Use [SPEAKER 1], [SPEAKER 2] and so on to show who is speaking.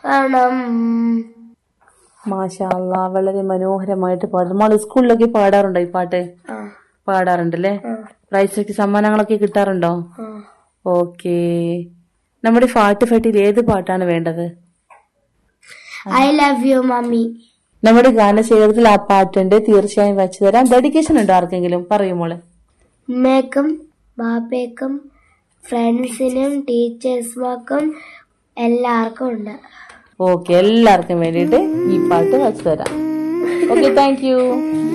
[SPEAKER 1] കാണണം
[SPEAKER 2] മാഷാ അല്ലാ വളരെ മനോഹരമായിട്ട് പാടും മോള് സ്കൂളിലൊക്കെ പാടാറുണ്ടോ ഈ പാട്ട്
[SPEAKER 1] ആ
[SPEAKER 2] പാടാറുണ്ടല്ലേ പ്രൈസൊക്കെ സമ്മാനങ്ങളൊക്കെ കിട്ടാറുണ്ടോ
[SPEAKER 1] ആ
[SPEAKER 2] ഓക്കേ നമ്മുടെ പാട്ട് ഫെട്ടിൽ ഏത് പാട്ടാണ് വേണ്ടത്
[SPEAKER 1] ഐ ലവ് യു മമ്മി
[SPEAKER 2] നമ്മുടെ ഗാനശേഖരത്തിൽ ആ പാട്ടുണ്ട് തീർച്ചയായും വെച്ചു തരാം ഡെഡിക്കേഷൻ ഉണ്ടോ ആർക്കെങ്കിലും പറയൂ മോളെ
[SPEAKER 1] ഉമ്മയ്ക്കും ബാപ്പയ്ക്കും ഫ്രണ്ട്സിനും ടീച്ചേഴ്സ്മാർക്കും എല്ലാവർക്കും ഉണ്ട്
[SPEAKER 2] ഓക്കെ എല്ലാവർക്കും വേണ്ടിയിട്ട് ഈ പാട്ട് വെച്ചു തരാം ഓക്കെ താങ്ക് യു